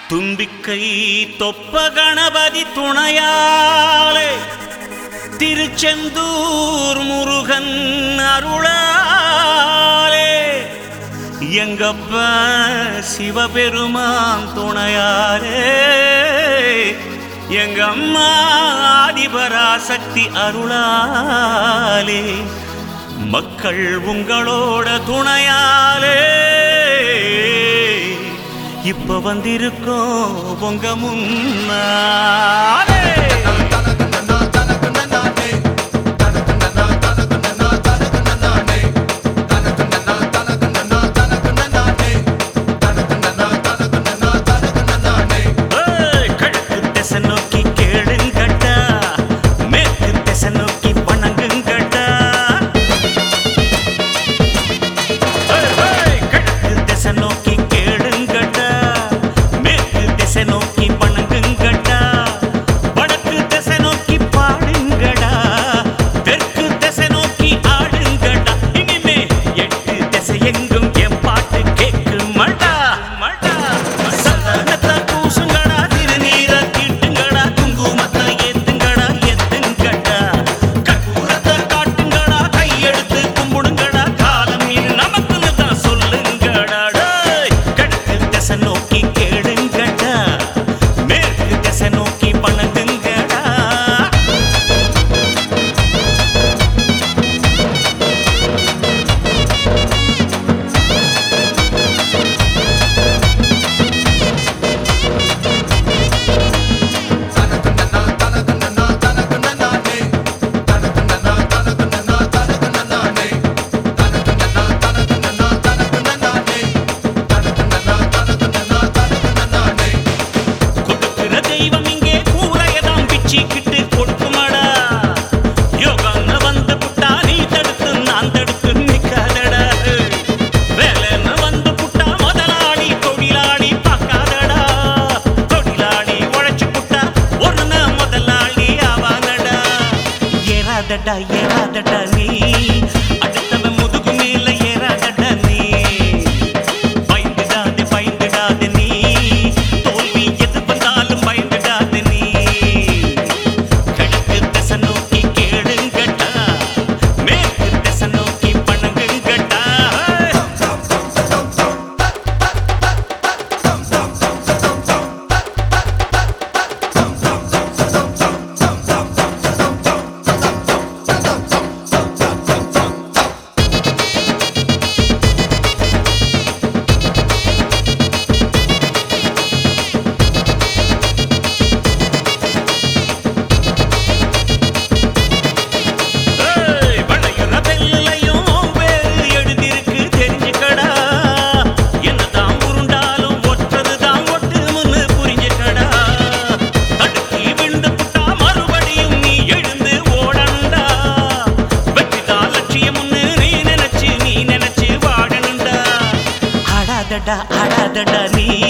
தும்பிக்கை தொப்ப கணபதி துணையாலே திருச்செந்தூர் முருகன் அருளாலே எங்கப்ப சிவபெருமான் துணையாலே எங்க அம்மா ஆதிபராசக்தி அருளாலே மக்கள் உங்களோட துணையாலே இப்ப வந்திருக்கோம் உங்க முன்னாலே ஏய், கிழக்கு திசை நோக்கி கேளுங்கட்டா மேற்கு திசை நோக்கி வணங்குங்கட்டா ஏய், ஏய், கிழக்கு திசை நோக்கி கேளுங்கட்டா மேற்கு திசை நோக்கி வணங்குங்கட்டா வடக்கு திசை நோக்கி பாடுங்கடா தெற்கு திசை நோக்கி ஆடுங்கடா இனிமே எட்டு திசை எங்கும் என் பாட்டு கேக்குமடா மடா சந்தனத்தை பூசுங்கடா திருநீரை தீட்டுங்கடா குங்குமத்தை ஏத்துங்கடா எத்துங்கடா கற்பூரத்தை காட்டுங்கடா கையெடுத்து கும்பிடுங்கடா காலம் இது நமக்குன்னு தான் சொல்லுங்கடா டேய். கிழக்கு திசை நோக்கி கேளுங்கடா மேற்கு திசை நோக்கி பணங்குங்கடா கொடுக்கிற தெய்வம் இங்கே கூரையதான் பிச்சிக்கிட்டு கொடுக்குமாடா யோகான்னு வந்து புட்டா நீ தடுத்து நான் தடுத்து நிக்காதடா வேலைன்னு வந்து புட்டா முதலாளி தொழிலாளி பார்க்காதடா தொழிலாளி உழைச்சு புட்டா ஒன்னு முதலாளி ஆவானடா ஏறாதடா ஏறாதடா நீ அடுத்தவன் முதுகு மேல ஏறாதடா நீ பயந்துடாதே பயந்துடாதே நீ தோல்வி எது வந்தாலும் பயந்துடாதே நீ கிழக்கு திசை நோக்கி கேளுங்கட்டா மேற்கு திசை நோக்கி பணங்குங்கட்டா ஏய், வளையுற வெள்ளையும் வேறு எழுதிருக்கு தெரிஞ்சுக்கடா என்னதான் உருண்டாலும் ஒற்றதுதான் ஒட்டுமுன்னு புரிஞ்சுக்கடா தடுக்கி விழுந்து புட்டா மறுபடியும் நீ எழுந்து ஓடணுண்டா வெற்றிதான் லட்சியம்னு நீ நினைச்சு நீ நினைச்சு வாழணுண்டா ஆடாதடா ஆடாதடா நீ